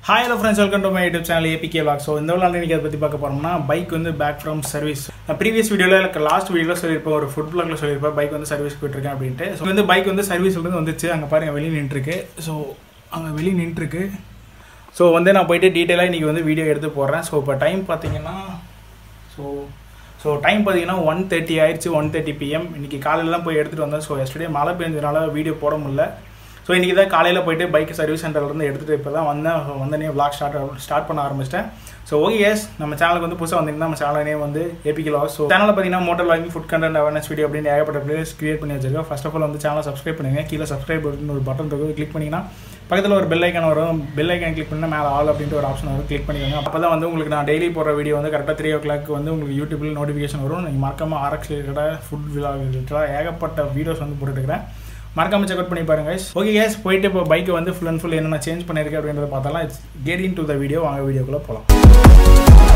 Hi hello friends welcome to my YouTube channel APK vlog so இந்த நாள் இன்னைக்கு அதை பற்றி பார்க்க போகிறோம்னா பைக் வந்து பேக் ஃப்ரம் சர்வீஸ் நான் ப்ரீவியஸ் வீடியோவில் எனக்கு லாஸ்ட் வீடியோவில் சொல்லியிருப்பேன் ஒரு ஃபுட் பிளாக்ல சொல்லியிருப்பேன் பைக் வந்து சர்வீஸ் போயிட்டுருக்கேன் அப்படின்ட்டு ஸோ வந்து பைக் வந்து சர்வீஸ்லேருந்து வந்துச்சு அங்கே பாருங்க வெளியே நின்றுருக்கு ஸோ அங்கே வெளியே நின்றுருக்கு ஸோ வந்து நான் போயிட்டு டீட்டெயிலாக இன்றைக்கி வந்து வீடியோ எடுத்து போடுறேன் ஸோ இப்போ டைம் பார்த்தீங்கன்னா ஸோ ஸோ டைம் பார்த்தீங்கன்னா ஒன் தேர்ட்டி ஆயிடுச்சு ஒன் தேர்ட்டி பிஎம் இன்றைக்கி காலையில் தான் போய் எடுத்துகிட்டு வந்தேன் ஸோ எஸ்டர்டே மழை பெஞ்சதுனால வீடியோ போட முடியல ஸோ இன்றைக்கி தான் காலையில் போயிட்டு பைக் சர்வீஸ் சென்டர்லேருந்து எடுத்துகிட்டு இப்போ தான் வந்தேன் So, வந்தனே vlog ஸ்டார்ட் ஸ்டார்ட் பண்ண ஆரம்பிச்சிட்டேன் ஸோ ஓகே எஸ் நம்ம சேனலுக்கு வந்து புதுசாக வந்தீங்கன்னா நம்ம சேனல் நேம் வந்து ஏபிகே லாஸ் ஸோ சேனலில் பார்த்தீங்கன்னா motor vlogging food content awareness video அப்படின்னு ஏகப்பட்ட பிளேஸ் கிரியேட் பண்ணி வச்சிருக்கோம் ஃபர்ஸ்ட் ஆஃப் ஆல் வந்து சேனலை சப்ஸ்கிரைப் பண்ணுங்க கீழே சப்ஸ்கிரைப் ஒரு பட்டன் இருக்குது கிளிக் பண்ணிங்கன்னா பக்கத்தில் ஒரு பெல் ஐக்கான் வரும் பெல் ஐக்கான் கிளிக் பண்ணால் மேலே ஆல் அப்படின்ட்டு ஒரு ஆப்ஷன் வரும் கிளிக் பண்ணிக்கோங்க அப்போ தான் வந்து உங்களுக்கு நான் டெய்லி போடுற வீடியோ வந்து கரெக்டாக த்ரீ ஓ கிளாக் வந்து உங்களுக்கு யூடியூப்பில் நோட்டிஃபிகேஷன் வரும் நீங்கள் மறக்காமல் ஆர்எக்ஸ் ரிலேட்டடாக ஃபுட் விழா ரிலேட்டடாக ஏகப்பட்ட வீடியோஸ் வந்து போட்டுருக்கிறேன் மறக்காம செக் அவுட் பண்ணி பாருங்க ஓகே கேஸ் போயிட்டு இப்போ பைக்கை வந்து ஃபுல் அண்ட் ஃபுல் என்னென்ன சேஞ்ச் பண்ணியிருக்கு அப்படின்றத பார்த்தாலாம் it's get into the video வாங்க வீடியோக்குள்ளே போகலாம்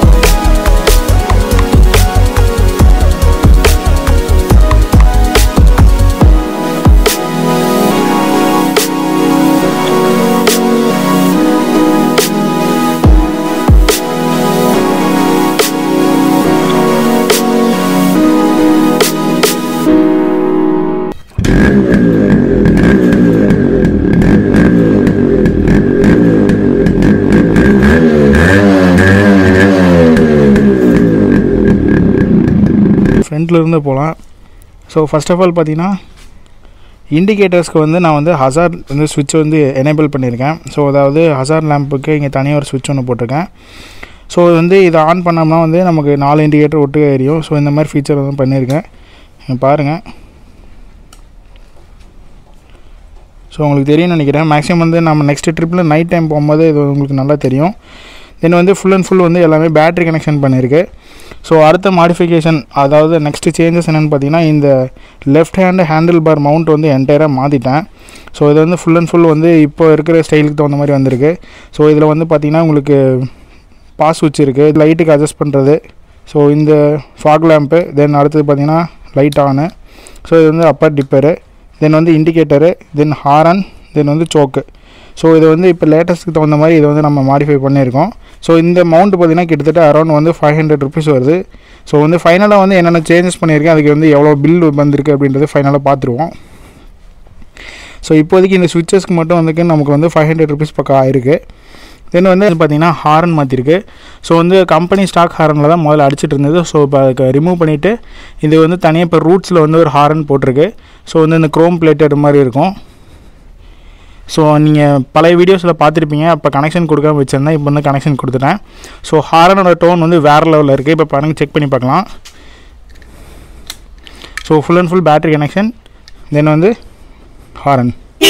ஃப்ரண்ட்டில் இருந்து போகலாம் ஸோ ஃபர்ஸ்ட் ஆஃப் ஆல் பார்த்தீங்கன்னா இண்டிகேட்டர்ஸ்க்கு வந்து நான் வந்து ஹசார் வந்து சுவிட்ச் வந்து எனேபிள் பண்ணியிருக்கேன் ஸோ அதாவது ஹசார் லேம்புக்கு இங்கே தனியாக ஒரு சுவிட்ச் ஒன்று போட்டிருக்கேன் ஸோ வந்து இதை ஆன் பண்ணோம்னா வந்து நமக்கு நாலு இண்டிகேட்டர் ஒட்டு எரியும் ஸோ இந்த மாதிரி ஃபீச்சர் வந்து பண்ணியிருக்கேன் இங்க பாருங்கள் ஸோ உங்களுக்கு தெரியும்னு நினைக்கிறேன் மேக்ஸிமம் வந்து நம்ம நெக்ஸ்ட் ட்ரிப்பில் நைட் டைம் போகும்போது இது உங்களுக்கு நல்லா தெரியும் தென் வந்து ஃபுல் அண்ட் ஃபுல் வந்து எல்லாமே பேட்டரி கனெக்ஷன் பண்ணியிருக்கு ஸோ அடுத்த மாடிஃபிகேஷன் அதாவது நெக்ஸ்ட் சேஞ்சஸ் என்னென்னு பார்த்தீங்கன்னா இந்த left hand handle bar mount வந்து என்டையராக மாற்றிட்டேன் ஸோ இது வந்து ஃபுல் அண்ட் ஃபுல் வந்து இப்போ இருக்கிற ஸ்டைலுக்கு தகுந்த மாதிரி வந்திருக்கு ஸோ இதில் வந்து பார்த்தீங்கன்னா உங்களுக்கு பாஸ் சுவிட்ச் இருக்குது லைட்டுக்கு அட்ஜஸ்ட் பண்ணுறது ஸோ இந்த ஃபாக் லேம்ப்பு தென் அடுத்தது பார்த்தீங்கன்னா லைட் ஆனு ஸோ இது வந்து அப்பர் டிப்பரு தென் வந்து இண்டிகேட்டரு தென் ஹாரன் தென் வந்து சோக்கு ஸோ இது வந்து இப்போ லேட்டஸ்ட்டுக்கு தகுந்த மாதிரி இதை வந்து நம்ம மாடிஃபை பண்ணியிருக்கோம் ஸோ இந்த மவுண்ட் பார்த்திங்கன்னா கிட்டத்தட்ட அரௌண்ட் வந்து ஃபைவ் ஹண்ட்ரட் ருபீஸ் வருது ஸோ வந்து ஃபைனலாக வந்து என்னென்ன சேஞ்சஸ் பண்ணியிருக்கேன் அதுக்கு வந்து எவ்வளோ பில் வந்திருக்கு அப்படின்றது ஃபைனலாக பார்த்துருவோம் ஸோ இப்போதைக்கு இந்த சுவிச்சஸ்க்கு மட்டும் வந்துக்கு நமக்கு வந்து ஃபைவ் ஹண்ட்ரட் ருபீஸ் பக்கம் ஆயிருக்கு தென் வந்து பார்த்திங்கன்னா ஹாரன் மாற்றிருக்கு ஸோ வந்து கம்பெனி ஸ்டாக் ஹாரனில் தான் முதல்ல அடிச்சிட்டு இருந்தது ஸோ இப்போ அதுக்கு ரிமூவ் பண்ணிவிட்டு இது வந்து தனியாக இப்போ ரூட்ஸில் வந்து ஒரு ஹாரன் போட்டிருக்கு ஸோ வந்து இந்த க்ரோம் பிளேட்டட் மாதிரி இருக்கும் ஸோ நீங்கள் பழைய வீடியோஸில் பார்த்துருப்பீங்க அப்போ கனெக்ஷன் கொடுக்காம வச்சுருந்தேன் இப்போ வந்து கனெக்ஷன் கொடுத்துட்டேன் ஸோ ஹாரனோட டோன் வந்து வேறு லெவலில் இருக்குது இப்போ பாருங்க செக் பண்ணி பார்க்கலாம் so full and full battery connection then வந்து ஹாரன்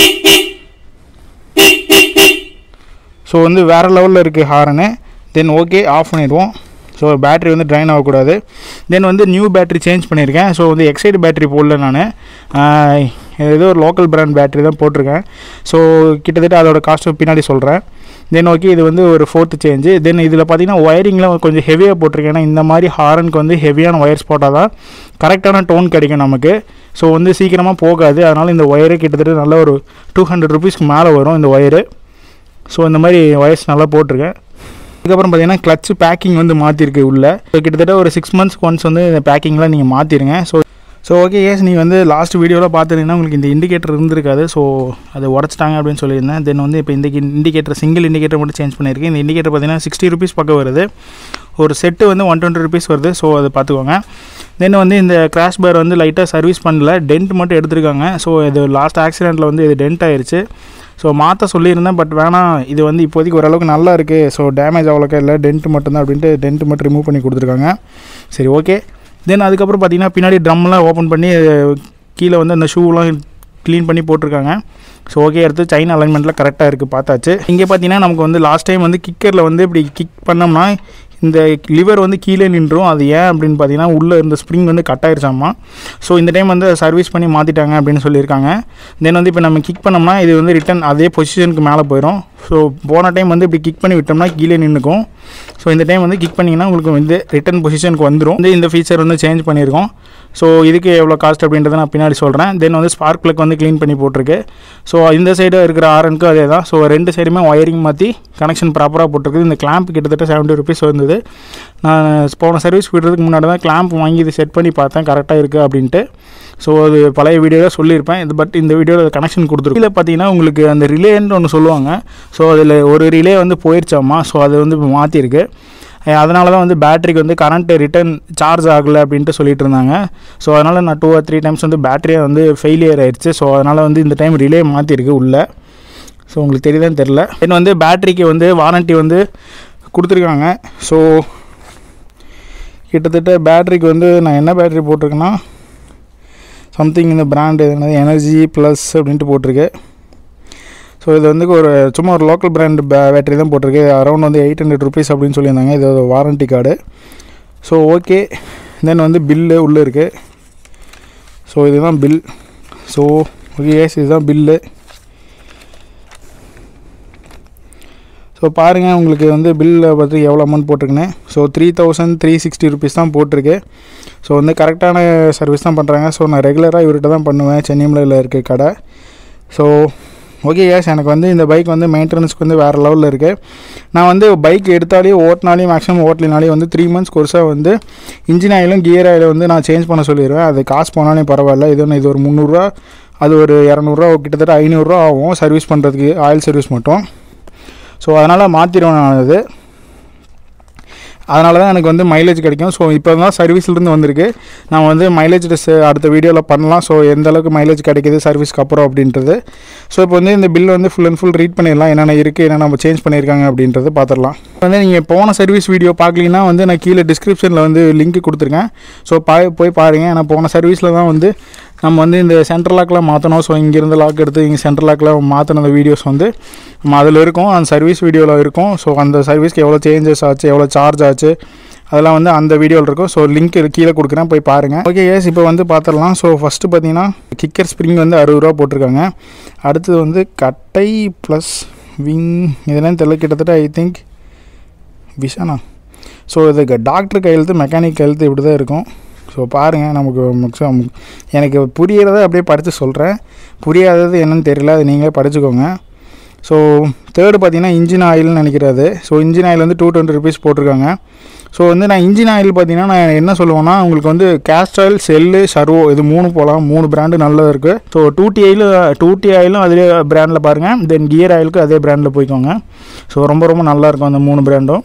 ஸோ வந்து வேறு லெவலில் இருக்குது ஹாரனு தென் ஓகே ஆஃப் பண்ணிடுவோம் ஸோ பேட்டரி வந்து ட்ரைன் ஆகக்கூடாது தென் வந்து நியூ பேட்டரி சேஞ்ச் பண்ணியிருக்கேன் ஸோ வந்து எக்ஸைடு பேட்டரி போடல நான் ஏதோ ஒரு லோக்கல் பிராண்ட் பேட்டரி தான் போட்டிருக்கேன் ஸோ கிட்டத்தட்ட அதோட காஸ்ட்டு பின்னாடி சொல்கிறேன் தென் ஓகே இது வந்து ஒரு ஃபோர்த்து சேஞ்சு தென் இதில் பார்த்தீங்கன்னா ஒயரிங்லாம் கொஞ்சம் ஹெவியாக போட்டிருக்கேன் ஏன்னா இந்த மாதிரி ஹாரனுக்கு வந்து ஹெவியான ஒயர்ஸ் போட்டால் தான் கரெக்டான டோன் கிடைக்கும் நமக்கு ஸோ வந்து சீக்கிரமாக போகாது அதனால் இந்த ஒயரு கிட்டத்தட்ட நல்ல ஒரு டூ ஹண்ட்ரட் ருபீஸ்க்கு மேலே வரும் இந்த ஒயரு ஸோ இந்த மாதிரி ஒயர்ஸ் நல்லா போட்டிருக்கேன் அதுக்கப்புறம் பார்த்தீங்கன்னா கிளச்சு பேக்கிங் வந்து மாற்றிருக்கு உள்ள ஸோ கிட்டத்தட்ட ஒரு சிக்ஸ் மந்த்ஸ் ஒன்ஸ் வந்து இந்த பேக்கிங்லாம் நீங்கள் மாற்றிருங்க ஸோ ஸோ ஓகே ஏஸ் நீங்கள் வந்து லாஸ்ட் வீடியோவில் பார்த்துருந்தீங்கன்னா உங்களுக்கு இந்த இண்டிகேட்டர் இருந்திருக்காது ஸோ அதை உடச்சிட்டாங்க அப்படின்னு சொல்லியிருந்தேன் தென் வந்து இப்போ இந்த இண்டிகேட்டர் சிங்கிள் இண்டிகேட்டர் மட்டும் சேஞ்ச் பண்ணியிருக்கேன் இந்த இண்டிகேட்டர் பார்த்தீங்கன்னா சிக்ஸ்டி ருபீஸ் பக்கம் வருது ஒரு செட்டு வந்து ஒன் டுவெண்ட்டி ருபீஸ் வருது ஸோ அதை பார்த்துக்கோங்க தென் வந்து இந்த கிராஷ் பார் வந்து லைட்டாக சர்வீஸ் பண்ணல டென்ட் மட்டும் எடுத்திருக்காங்க ஸோ இது லாஸ்ட் ஆக்சிடெண்ட்டில் வந்து இது டென்ட் ஆயிடுச்சு ஸோ மாற்ற சொல்லியிருந்தேன் பட் வேணாம் இது வந்து இப்போதைக்கு ஓரளவுக்கு நல்லா இருக்குது ஸோ டேமேஜ் அவ்வளோக்கா இல்லை டென்ட் மட்டும்தான் அப்படின்ட்டு டென்ட் மட்டும் ரிமூவ் பண்ணி கொடுத்துருக்காங்க சரி ஓகே தென் அதுக்கப்புறம் பார்த்தீங்கன்னா பின்னாடி ட்ரம்லாம் ஓப்பன் பண்ணி கீழே வந்து அந்த ஷூலாம் க்ளீன் பண்ணி போட்டிருக்காங்க ஸோ ஓகே அடுத்து சைன் அலைன்மெண்ட்டில் கரெக்டாக இருக்குது பார்த்தாச்சு இங்கே பார்த்தீங்கன்னா நமக்கு வந்து லாஸ்ட் டைம் வந்து கிக்கரில் வந்து இப்படி கிக் பண்ணோம்னா இந்த லிவர் வந்து கீழே நின்றும் அது ஏன் அப்படின்னு பார்த்தீங்கன்னா உள்ளே இருந்த ஸ்ப்ரிங் வந்து கட் ஆயிருச்சாமா ஸோ இந்த டைம் வந்து சர்வீஸ் பண்ணி மாற்றிட்டாங்க அப்படின்னு சொல்லியிருக்காங்க தென் வந்து இப்போ நம்ம கிக் பண்ணோம்னா இது வந்து ரிட்டன் அதே பொசிஷனுக்கு மேலே போயிடும் ஸோ போன டைம் வந்து இப்படி கிக் பண்ணி விட்டோம்னா கீழே நின்றுக்கும் ஸோ இந்த டைம் வந்து கிக் பண்ணிங்கன்னா உங்களுக்கு வந்து ரிட்டன் பொசிஷனுக்கு வந்துடும் வந்து இந்த ஃபீச்சர் வந்து சேஞ்ச் பண்ணியிருக்கோம் ஸோ இதுக்கு எவ்வளோ காஸ்ட் அப்படின்றத நான் பின்னாடி சொல்கிறேன் தென் வந்து ஸ்பார்க் ப்ளக் வந்து க்ளீன் பண்ணி போட்டிருக்கு ஸோ இந்த சைடு இருக்கிற ஆரனுக்கும் அதே தான் ஸோ ரெண்டு சைடுமே ஒயரிங் மாற்றி கனெக்ஷன் ப்ராப்பராக போட்டிருக்கு இந்த கிளாம்ப் கிட்டத்தட்ட செவன்ட்டி ருபீஸ் வந்தது நான் போன சர்வீஸ் விடுறதுக்கு முன்னாடி தான் கிளாம்ப் வாங்கி இது செட் பண்ணி பார்த்தேன் கரெக்டாக இருக்குது அப்படின்ட்டு ஸோ அது பழைய வீடியோவில் சொல்லியிருப்பேன் இது பட் இந்த வீடியோவில் கனெக்ஷன் கொடுத்துருக்கு இதில் பார்த்தீங்கன்னா உங்களுக்கு அந்த ரிலேன்னு ஒன்று சொல்லுவாங்க ஸோ அதில் ஒரு ரிலே வந்து போயிடுச்சாமா ஸோ அது வந்து இப்போ மாற்றிருக்கு அதனால தான் வந்து பேட்டரிக்கு வந்து கரண்ட்டு ரிட்டர்ன் சார்ஜ் ஆகலை அப்படின்ட்டு சொல்லிட்டு இருந்தாங்க ஸோ அதனால் நான் டூ ஆர் த்ரீ டைம்ஸ் வந்து பேட்டரியை வந்து ஃபெயிலியர் ஆயிடுச்சு ஸோ அதனால் வந்து இந்த டைம் ரிலே மாற்றிருக்கு உள்ளே ஸோ உங்களுக்கு தெரியுதான்னு தெரில தென் வந்து பேட்டரிக்கு வந்து வாரண்ட்டி வந்து கொடுத்துருக்காங்க ஸோ கிட்டத்தட்ட பேட்டரிக்கு வந்து நான் என்ன பேட்டரி போட்டிருக்கேன்னா சம்திங் இந்த பிராண்டு என்னது எனர்ஜி ப்ளஸ் அப்படின்ட்டு போட்டிருக்கு ஸோ இது வந்து ஒரு சும்மா ஒரு லோக்கல் பிராண்ட் பே பேட்டரி தான் போட்டிருக்கு அரௌண்ட் வந்து எயிட் ஹண்ட்ரட் ருபீஸ் அப்படின்னு சொல்லியிருந்தாங்க இது ஒரு warranty card so okay then வந்து பில்லு உள்ளே இருக்குது ஸோ இதுதான் பில் ஸோ ஓகே எஸ் இதுதான் பில்லு ஸோ பாருங்கள் உங்களுக்கு வந்து பில்லை பற்றி எவ்வளோ அமௌண்ட் போட்டிருக்குன்னு so three thousand three sixty rupees தான் போட்டிருக்கு ஸோ வந்து கரெக்டான சர்வீஸ் தான் பண்ணுறாங்க ஸோ நான் ரெகுலராக இவர்கிட்ட தான் பண்ணுவேன் சென்னிமலையில் இருக்க கடை ஸோ ஓகே கேஸ் எனக்கு வந்து இந்த பைக் வந்து மெயின்டெனன்ஸ்க்கு வந்து வேறு லெவலில் இருக்குது நான் வந்து பைக் எடுத்தாலே ஓட்டினாலே மேக்ஸிமம் ஓட்டலினாலே வந்து த்ரீ மந்த்ஸ் கோர்ஸாக வந்து இன்ஜின் ஆயிலும் கியர் ஆயிலும் வந்து நான் சேஞ்ச் பண்ண சொல்லிடுவேன் அது காசு போனாலும் பரவாயில்ல இது ஒன்று இது ஒரு முந்நூறுரூவா அது ஒரு இரநூறுவா கிட்டத்தட்ட ஐநூறுரூவா ஆகும் சர்வீஸ் பண்ணுறதுக்கு ஆயில் சர்வீஸ் மட்டும் ஸோ அதனால் மாற்றிடுவேன் நான் அது அதனால தான் எனக்கு வந்து மைலேஜ் கிடைக்கும் ஸோ இப்போ தான் சர்வீஸ்லேருந்து வந்திருக்கு நான் வந்து மைலேஜ் டெஸ்ட் அடுத்த வீடியோவில் பண்ணலாம் ஸோ எந்த அளவுக்கு மைலேஜ் கிடைக்கிது சர்வீஸ்க்கு அப்புறம் அப்படின்றது ஸோ இப்போ வந்து இந்த பில் வந்து ஃபுல் அண்ட் ஃபுல் ரீட் பண்ணிடலாம் என்னென்ன இருக்குது என்னென்ன நம்ம சேஞ்ச் பண்ணியிருக்காங்க அப்படின்றது பார்த்துடலாம் வந்து நீங்கள் போன சர்வீஸ் வீடியோ பார்க்கலீங்கன்னா வந்து நான் கீழே டிஸ்கிரிப்ஷனில் வந்து லிங்க் கொடுத்துருக்கேன் ஸோ பா போய் பாருங்கள் ஏன்னா போன சர்வீஸில் தான் வந்து நம்ம வந்து இந்த சென்ட்ரல் லாக்லாம் மாற்றணும் ஸோ இங்கேருந்து லாக் எடுத்து இங்கே சென்ட்ரல் லாக்கில் மாற்றின அந்த வீடியோஸ் வந்து நம்ம அதில் இருக்கும் அந்த சர்வீஸ் வீடியோவில் இருக்கும் ஸோ அந்த சர்வீஸ்க்கு எவ்வளோ சேஞ்சஸ் ஆச்சு எவ்வளோ சார்ஜ் ஆச்சு அதெல்லாம் வந்து அந்த வீடியோவில் இருக்கும் ஸோ லிங்க் கீழே கொடுக்குறேன் போய் பாருங்கள் ஓகே எஸ் இப்போ வந்து பார்த்துடலாம் ஸோ ஃபஸ்ட்டு பார்த்தீங்கன்னா கிக்கர் ஸ்ப்ரிங் வந்து அறுபது ரூபா போட்டிருக்காங்க அடுத்தது வந்து கட்டை ப்ளஸ் விங் இதெல்லாம் தெரியல கிட்டத்தட்ட ஐ திங்க் விஷானா ஸோ இதுக்கு டாக்டர் கையெழுத்து மெக்கானிக் கையெழுத்து இப்படி தான் இருக்கும் ஸோ பாருங்கள் நமக்கு மேக்ஸிமம் எனக்கு புரியறத அப்படியே படித்து சொல்கிறேன் புரியாதது என்னன்னு தெரியல அது நீங்களே படிச்சுக்கோங்க ஸோ தேர்டு பார்த்தீங்கன்னா இன்ஜின் ஆயில்னு நினைக்கிறது ஸோ இன்ஜின் ஆயில் வந்து டூ டுவெண்ட்டி ருபீஸ் போட்டிருக்காங்க ஸோ வந்து நான் இன்ஜின் ஆயில் பார்த்தீங்கன்னா நான் என்ன சொல்லுவேன்னா உங்களுக்கு வந்து கேஸ்ட் ஆயில் செல்லு சர்வோ இது மூணு போகலாம் மூணு பிராண்டு நல்லதாக இருக்குது so two T oil two T ஆயிலும் அதே பிராண்டில் பாருங்கள் தென் கியர் ஆயிலுக்கு அதே பிராண்டில் போய்க்கோங்க ஸோ ரொம்ப ரொம்ப நல்லாயிருக்கும் அந்த மூணு பிராண்டும்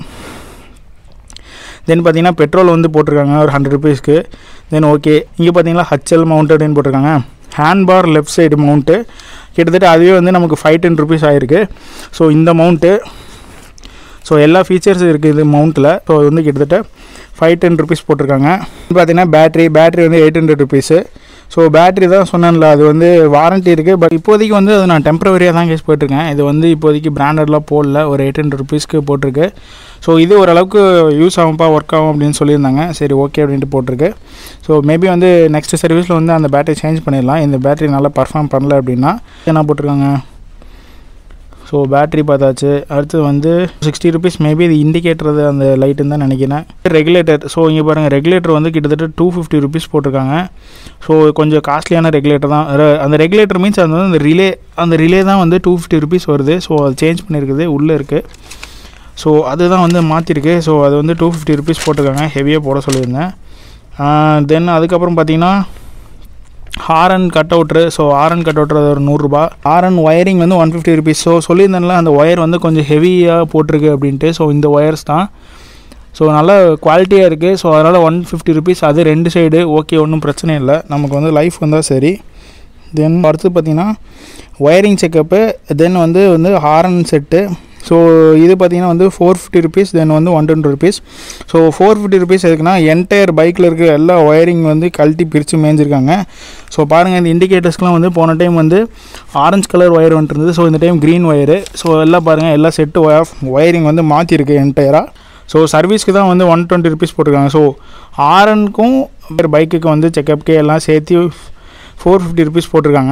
தென் பார்த்தீங்கன்னா பெட்ரோல் வந்து போட்டிருக்காங்க ஒரு ஹண்ட்ரட் ருபீஸ்க்கு தென் ஓகே இங்கே பார்த்தீங்கன்னா ஹச்எல் மவுண்டட்னு போட்டிருக்காங்க hand bar left side mount கிட்டத்தட்ட அதுவே வந்து நமக்கு ஃபைவ் டென் ருபீஸ் ஆகிருக்கு ஸோ இந்த மவுண்ட்டு ஸோ எல்லா ஃபீச்சர்ஸும் இருக்குது இது மவுண்ட்டில் ஸோ அது வந்து கிட்டத்தட்ட ஃபைவ் டென் ருபீஸ் போட்டிருக்காங்க பார்த்தீங்கன்னா பேட்ரி பேட்ரி வந்து eight hundred rupees so battery தான் சொன்னேன்ல அது வந்து வாரண்ட்டி இருக்குது பட் இப்போதைக்கு வந்து அது நான் டெம்பரவரியாக தான் கேஸ் போட்டிருக்கேன் இது வந்து இப்போதைக்கு பிராண்டட்லாம் போடல ஒரு எயிட் ஹண்ட்ரட் ருபீஸ்க்கு போட்டிருக்கு ஸோ இது ஓரளவுக்கு யூஸ் ஆகும்ப்பா ஒர்க் ஆகும் அப்படின்னு சொல்லியிருந்தாங்க சரி ஓகே அப்படின்ட்டு போட்டிருக்கு ஸோ மேபி வந்து நெக்ஸ்ட் சர்வீஸில் வந்து அந்த பேட்டரி சேஞ்ச் பண்ணிடலாம் இந்த பேட்டரி நல்லா பர்ஃபார்ம் பண்ணல அப்படின்னா என்ன போட்டிருக்காங்க ஸோ பேட்ரி பார்த்தாச்சு அடுத்து வந்து சிக்ஸ்டி ருபீஸ் மேபி இது இண்டிகேட்டர் அந்த லைட்டுன்னு தான் நினைக்கிறேன் ரெகுலேட்டர் ஸோ இங்கே பாருங்கள் ரெகுலேட்டர் வந்து கிட்டத்தட்ட டூ ஃபிஃப்டி ருபீஸ் போட்டிருக்காங்க ஸோ கொஞ்சம் காஸ்ட்லியான ரெகுலேட்டர் தான் ர- அந்த ரெகுலேட்டர் மீன்ஸ் அது வந்து அந்த ரிலே அந்த ரிலே தான் வந்து டூ ஃபிஃப்டி ருபீஸ் வருது ஸோ அது சேஞ்ச் பண்ணியிருக்குது உள்ளே இருக்குது ஸோ அதுதான் வந்து மாற்றிருக்கு ஸோ அது வந்து டூ ஃபிஃப்டி ருபீஸ் போட்டிருக்காங்க ஹெவியாக போட சொல்லியிருந்தேன் தென் அதுக்கப்புறம் பார்த்தீங்கன்னா ஹாரன் கட் அவுட்ரு ஸோ ஹாரன் கட் அவுட்ரு ஒரு நூறுரூபா ஹாரன் ஒயரிங் வந்து ஒன் ஃபிஃப்டி ருபீஸ் ஸோ சொல்லியிருந்தேன்ல அந்த ஒயர் வந்து கொஞ்சம் ஹெவியாக போட்டிருக்கு அப்படின்ட்டு ஸோ இந்த ஒயர்ஸ் தான் ஸோ நல்ல குவாலிட்டியாக இருக்குது ஸோ அதனால் ஒன் ஃபிஃப்டி ருபீஸ் அது ரெண்டு சைடு ஓகே ஒன்றும் பிரச்சனை இல்லை நமக்கு வந்து லைஃப் வந்தால் சரி தென் அடுத்து பார்த்தீங்கன்னா ஒயரிங் செக்கப்பு தென் வந்து வந்து ஹாரன் செட்டு ஸோ இது பார்த்தீங்கன்னா வந்து ஃபோர் ஃபிஃப்டி ருபீஸ் தென் வந்து one twenty rupees so four fifty rupees எதுக்குன்னா என்டையர் பைக்கில் இருக்க எல்லா ஒயரிங் வந்து கழட்டி பிரித்து மேய்ஞ்சிருக்காங்க ஸோ பாருங்கள் இந்த இண்டிகேட்டர்ஸ்க்குலாம் வந்து போன டைம் வந்து ஆரஞ்சு கலர் ஒயர் வந்துருந்தது ஸோ இந்த டைம் க்ரீன் ஒயரு ஸோ எல்லாம் பாருங்கள் எல்லா செட்டு ஒயரிங் வந்து மாற்றிருக்கு என்டையராக ஸோ சர்வீஸ்க்கு தான் வந்து ஒன் டுவெண்ட்டி ருபீஸ் போட்டிருக்காங்க ஸோ ஆரனுக்கும் பைக்குக்கு வந்து செக்கப்க்கு எல்லாம் சேர்த்து ஃபோர் ஃபிஃப்டி ருபீஸ் போட்டிருக்காங்க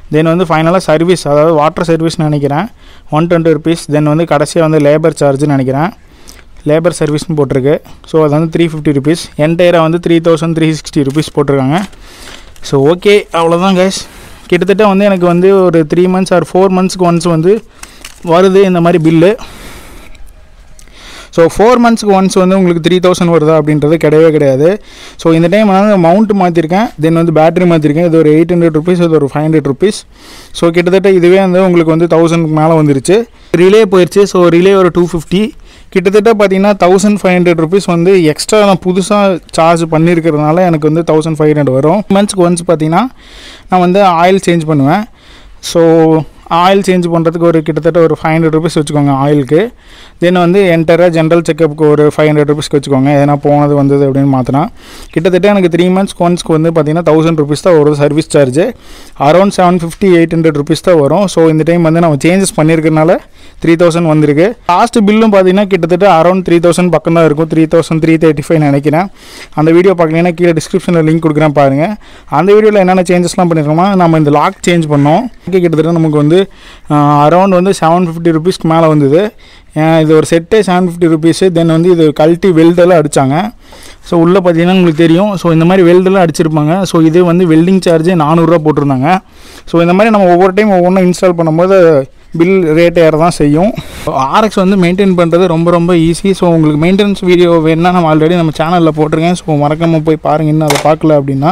தென் வந்து ஃபைனலாக சர்வீஸ் அதாவது வாட்டர் சர்வீஸ்னு நினைக்கிறேன் ஒன் டுவெண்ட்டி ருபீஸ் தென் வந்து கடைசியாக வந்து லேபர் சார்ஜ்னு நினைக்கிறேன் லேபர் சர்வீஸ்னு போட்டிருக்கு ஸோ அது வந்து த்ரீ ஃபிஃப்டி ருபீஸ் என்டையராக வந்து three thousand three sixty rupees போட்டிருக்காங்க ஸோ ஓகே அவ்வளோதான் கைஸ் கிட்டத்தட்ட வந்து எனக்கு வந்து ஒரு த்ரீ மந்த்ஸ் ஆர் ஃபோர் மந்த்ஸ்க்கு ஒன்ஸ் வந்து வருது இந்த மாதிரி பில்லு ஸோ ஃபோர் மந்த்ஸ்க்கு ஒன்ஸ் வந்து உங்களுக்கு த்ரீ தௌசண்ட் வருதா அப்படின்றது கிடையவே கிடையாது ஸோ இந்த டைம் வந்து மவுண்ட் மாற்றிருக்கேன் தென் வந்து பேட்டரி மாற்றிருக்கேன் இது ஒரு எயிட் ஹண்ட்ரட் ருபீஸ் இது ஒரு ஃபைவ் ஹண்ட்ரட் ருபீஸ் ஸோ கிட்டத்தட்ட இதுவே வந்து உங்களுக்கு வந்து தௌசண்ட்க்கு மேலே வந்துருச்சு ரிலே போயிடுச்சு ஸோ ரிலே ஒரு டூ ஃபிஃப்டி கிட்டத்தட்ட பார்த்தீங்கன்னா தௌசண்ட் ஃபைவ் ஹண்ட்ரட் ருபீஸ் வந்து எக்ஸ்ட்ரா நான் புதுசாக சார்ஜ் பண்ணியிருக்கிறதுனால எனக்கு வந்து தௌசண்ட் ஃபைவ் ஹண்ட்ரட் வரும் மந்த்ஸ்க்கு ஒன்ஸ் பார்த்தீங்கன்னா நான் வந்து ஆயில் சேஞ்ச் பண்ணுவேன் ஸோ ஆயில் சேஞ்ச் பண்ணுறதுக்கு ஒரு கிட்டத்தட்ட ஒரு ஃபைவ் ஹண்ட்ரட் ருபீஸ் வச்சுக்கோங்க ஆயிலுக்கு தென் வந்து என்டராக ஜென்ரல் செக்கப்புக்கு ஒரு ஃபைவ் ஹண்ட்ரட் ருபீஸ்க்கு வச்சுக்கோங்க எதனா போனது வந்தது அப்படின்னு மாற்றினா கிட்டத்தட்ட எனக்கு த்ரீ மந்த்ஸ்க்கு ஒன்ஸ்க்கு வந்து பார்த்தீங்கன்னா தௌசண்ட் ருபீஸ் தான் வரும் service charge around seven fifty eight hundred rupees தான் வரும் ஸோ இந்த டைம் வந்து நம்ம சேஞ்சஸ் பண்ணியிருக்கனால த்ரீ தௌசண்ட் வந்திருக்கு லாஸ்ட் பில்லும் பார்த்தீங்கன்னா கிட்டத்தட்ட அரௌண்ட் த்ரீ தௌசண்ட் பக்கம் தான் இருக்கும் three thousand three thirty five நினைக்கிறேன் அந்த வீடியோ பார்க்கலன்னா கீழே டிஸ்கிரிப்ஷனில் லிங்க் கொடுக்குறேன் பாருங்கள் அந்த வீடியோவில் என்னென்ன சேஞ்சஸ்லாம் பண்ணியிருக்கோமா நம்ம இந்த லாக் சேஞ்ச் பண்ணோம் கிட்டத்தட்ட நமக்கு வந்து அரௌண்ட் வந்து செவன் ஃபிஃப்டி ருபீஸ்க்கு மேலே வந்தது அஹ் இது ஒரு செட்டே செவன் ஃபிஃப்டி ருபீஸு தென் வந்து இது கழட்டி வெல்டெல்லாம் அடித்தாங்க ஸோ உள்ளே பார்த்தீங்கன்னா உங்களுக்கு தெரியும் ஸோ இந்த மாதிரி வெல்டெல்லாம் அடிச்சிருப்பாங்க ஸோ இது வந்து வெல்டிங் சார்ஜே நானூறுரூவா போட்டிருந்தாங்க ஸோ இந்த மாதிரி நம்ம ஒவ்வொரு டைம் ஒவ்வொன்றும் இன்ஸ்டால் பண்ணும்போது பில் ரேட் ஏற தான் செய்யும் ஆர்எக்ஸ் வந்து மெயின்டைன் பண்ணுறது ரொம்ப ரொம்ப ஈஸி ஸோ உங்களுக்கு மெயின்டெனன்ஸ் வீடியோ வேணுன்னா நம்ம ஆல்ரெடி நம்ம சேனலில் போட்டிருக்கேன் ஸோ மறக்காமல் போய் பாருங்க இன்னும் அதை பார்க்கல அப்படின்னா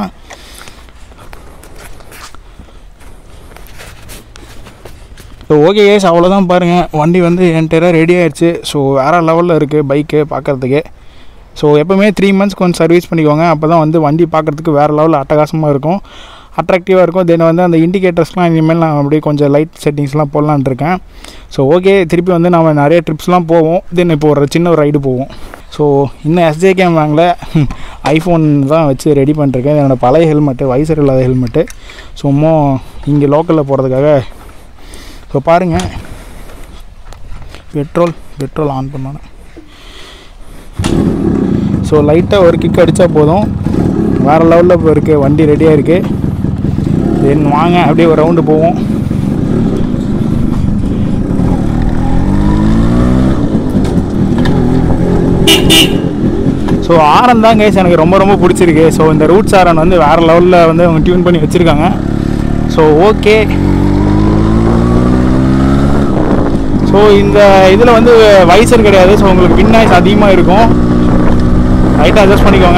ஸோ ஓகே கேஸ் அவ்வளோதான் பாருங்கள் வண்டி வந்து என்டையராக ரெடி ஆயிடுச்சு ஸோ வேறு லெவலில் இருக்குது பைக்கு பார்க்குறதுக்கு ஸோ எப்போவுமே த்ரீ மந்த்ஸ்க்கு கொஞ்சம் சர்வீஸ் பண்ணிக்கோங்க அப்போ தான் வந்து வண்டி பார்க்குறதுக்கு வேறு லெவலில் அட்டகாசமாக இருக்கும் அட்ராக்டிவாக இருக்கும் தென் வந்து அந்த இண்டிகேட்டர்ஸ்லாம் இனிமேல் நான் அப்படியே கொஞ்சம் லைட் செட்டிங்ஸ்லாம் போடலான்னு இருக்கேன் ஸோ ஓகே திருப்பி வந்து நம்ம நிறைய ட்ரிப்ஸ்லாம் போவோம் தென் இப்போ ஒரு சின்ன ஒரு ரைடு போவோம் ஸோ இன்னும் எஸ்ஜே கேம் வாங்கல ஐஃபோன் தான் வச்சு ரெடி பண்ணிருக்கேன் என்னோடய பழைய ஹெல்மெட்டு வைசர் இல்லாத ஹெல்மெட்டு சும்மா இங்கே லோக்கலில் போகிறதுக்காக ஸோ பாருங்கள் பெட்ரோல் பெட்ரோல் ஆன் பண்ணோன்னே ஸோ லைட்டாக ஒரு கிக் அடித்தா போதும் வேறு லெவலில் இப்போ இருக்குது வண்டி ரெடியாக இருக்குது தென் வாங்க அப்படியே ஒரு ரவுண்டு போவோம் ஸோ ஆரன் தான் கேஸ் எனக்கு ரொம்ப ரொம்ப பிடிச்சிருக்கு ஸோ இந்த ரூட்ஸ் ஆரன் வந்து வேறு லெவலில் வந்து அவங்க டியூன் பண்ணி வச்சுருக்காங்க ஸோ ஓகே ஸோ இந்த இதில் வந்து வைசர் கிடையாது ஸோ உங்களுக்கு வின் நாய்ஸ் அதிகமாக இருக்கும் லைட்டாக அட்ஜஸ்ட் பண்ணிக்கோங்க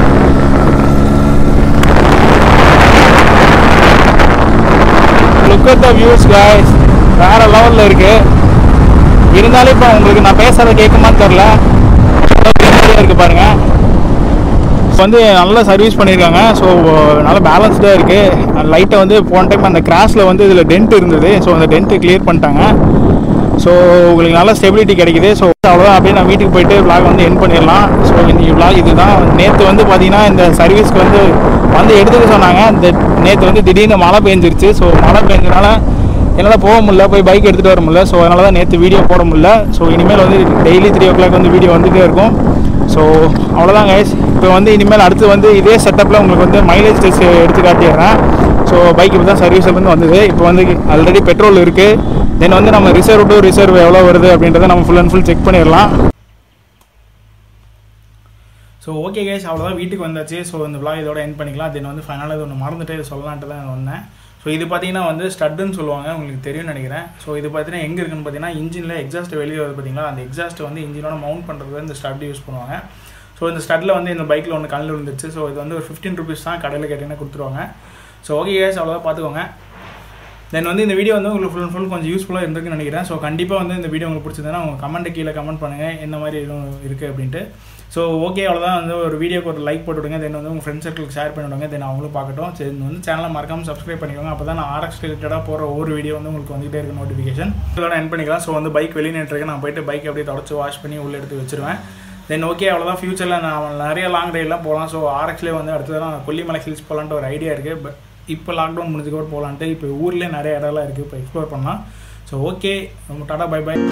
look at the views guys வேற லெவலில் இருக்கு இருந்தாலும் இப்போ உங்களுக்கு நான் பேசுறத கேட்குமான்னு தெரில இருக்கு பாருங்க இப்போ வந்து நல்லா சர்வீஸ் பண்ணியிருக்காங்க ஸோ நல்லா பேலன்ஸ்டாக இருக்குது லைட்டை வந்து போன டைம் அந்த கிராஸில் வந்து இதில் டென்ட் இருந்தது ஸோ அந்த டென்ட்டு கிளியர் பண்ணிட்டாங்க ஸோ உங்களுக்கு நல்ல ஸ்டெபிலிட்டி கிடைக்குது ஸோ அவ்வளோதான் அப்படியே நான் வீட்டுக்கு போயிட்டு விளாக் வந்து என் பண்ணிடலாம் ஸோ இன்னைக்கு விளாக் இதுதான் நேற்று வந்து பார்த்தீங்கன்னா இந்த சர்வீஸ்க்கு வந்து வந்து எடுத்துக்க சொன்னாங்க இந்த நேற்று வந்து திடீர்னு மழை பெஞ்சிருச்சு ஸோ மழை பெஞ்சதுனால என்னால் போக முடியல போய் பைக் எடுத்துகிட்டு வர முடியல ஸோ அதனால தான் நேற்று வீடியோ போட முடியல ஸோ இனிமேல் வந்து டெய்லி த்ரீ ஓ கிளாக் வந்து வீடியோ வந்துகிட்டே இருக்கும் ஸோ அவ்வளோதான் கைஸ் இப்போ வந்து இனிமேல் அடுத்து வந்து இதே செட்டப்பில் உங்களுக்கு வந்து மைலேஜ் டெஸ்ட் எடுத்து காட்டிடுறேன் ஸோ பைக் இப்போ தான் சர்வீஸ்லேருந்து வந்தது இப்போ வந்து ஆல்ரெடி பெட்ரோல் இருக்குது தென் வந்து நம்ம ரிசர்வ் டு ரிசர்வ் எவ்வளோ வருது அப்படின்றத நம்ம ஃபுல் அண்ட் ஃபுல் செக் பண்ணிடலாம் ஸோ ஓகே கேஸ் அவ்வளோதான் வீட்டுக்கு வந்தாச்சு ஸோ இந்த விளாக் இதோட என் பண்ணிக்கலாம் தென் வந்து ஃபைனலாக இது ஒன்று மறந்துட்டு இது சொல்லலான்ட்டு தான் வந்தேன் ஸோ இது பார்த்தீங்கன்னா வந்து ஸ்டட்டுன்னு சொல்லுவாங்க உங்களுக்கு தெரியும்னு நினைக்கிறேன் ஸோ இது பார்த்தீங்கன்னா எங்கே இருக்குன்னு பார்த்தீங்கன்னா இன்ஜினில் எக்ஸாஸ்ட் வெளியே வருது பார்த்தீங்களா அந்த எக்ஸாஸ்ட் வந்து இன்ஜினோட மவுண்ட் பண்ணுறதுக்கு இந்த ஸ்டட் யூஸ் பண்ணுவாங்க ஸோ இந்த ஸ்டட்டில் வந்து இந்த பைக்கில் ஒன்று கண்ணில் விழுந்துச்சு ஸோ இது வந்து ஒரு ஃபிஃப்டீன் ருபீஸ் தான் கடையில் கேட்டிங்கன்னா கொடுத்துருவாங்க ஸோ ஓகே கேஸ் அவ்வளோதான் பார்த்துக்கோங்க தென் வந்து இந்த வீடியோ வந்து உங்களுக்கு ஃபுல் ஃபுல் கொஞ்சம் யூஸ்ஃபுல்லாக இருந்திருக்குன்னு நினைக்கிறேன் ஸோ கண்டிப்பாக வந்து இந்த வீடியோ உங்களுக்கு பிடிச்சதுன்னா உங்கள் கமெண்ட் கீழே கமெண்ட் பண்ணுங்கள் என்ன மாதிரி எதுவும் இருக்குது அப்படின்ட்டு ஸோ ஓகே அவ்வளோதான் வந்து ஒரு வீடியோக்கு ஒரு லைக் போட்டு விடுங்க தென் வந்து உங்கள் ஃப்ரெண்ட்ஸ் சர்க்கிளுக்கு ஷேர் பண்ணி விடுங்க தென் அவங்களும் பார்க்கட்டும் சரி இந்த வந்து சேனலை மறக்காமல் சப்ஸ்கிரைப் பண்ணிக்கோங்க அப்போ தான் நான் ஆர்எக்ஸ் ரிலேட்டடாக போகிற ஒவ்வொரு வீடியோ வந்து உங்களுக்கு வந்துகிட்டே இருக்கு நோட்டிஃபிகேஷன் இதோட என் பண்ணிக்கலாம் ஸோ வந்து பைக் வெளியே நின்றுருக்கேன் நான் போயிட்டு பைக் அப்படியே தொடச்சி வாஷ் பண்ணி உள்ளே எடுத்து வச்சிருவேன் தென் ஓகே அவ்வளோதான் ஃப்யூச்சரில் நான் நிறைய லாங் ரைடெலாம் போகலாம் ஸோ ஆர்எக்ஸ்லேயே வந்து அடுத்ததான் கொல்லிமலை ஹில்ஸ் போகலான்ட்டு ஒரு ஐடியா இருக்குது பட் இப்போ லாக்டவுன் முடிஞ்சதுக்கு போகலான்ட்டு இப்போ ஊர்லேயே நிறைய இடம்லாம் இருக்குது இப்போ எக்ஸ்ப்ளோர் பண்ணலாம் ஸோ ஓகே ரொம்ப டாடா பை பை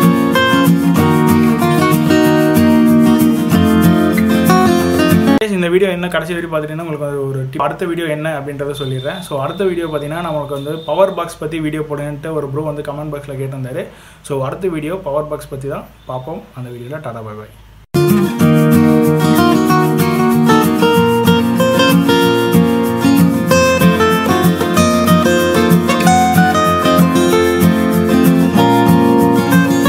இந்த வீடியோ என்ன கடைசி வரைக்கும் பார்த்துட்டீங்கன்னா உங்களுக்கு வந்து ஒரு tip. அடுத்த வீடியோ என்ன அப்படின்றத சொல்லிடுறேன் ஸோ அடுத்த வீடியோ பார்த்தீங்கன்னா நமக்கு வந்து பவர் பாக்ஸ் பற்றி வீடியோ போடுன்ட்டு ஒரு ப்ரோ வந்து கமெண்ட் பாக்ஸில் கேட்டிருந்தாரு ஸோ அடுத்த வீடியோ பவர் பாக்ஸ் பற்றி தான் பார்ப்போம் அந்த வீடியோவில் டாடா பாய் பாய்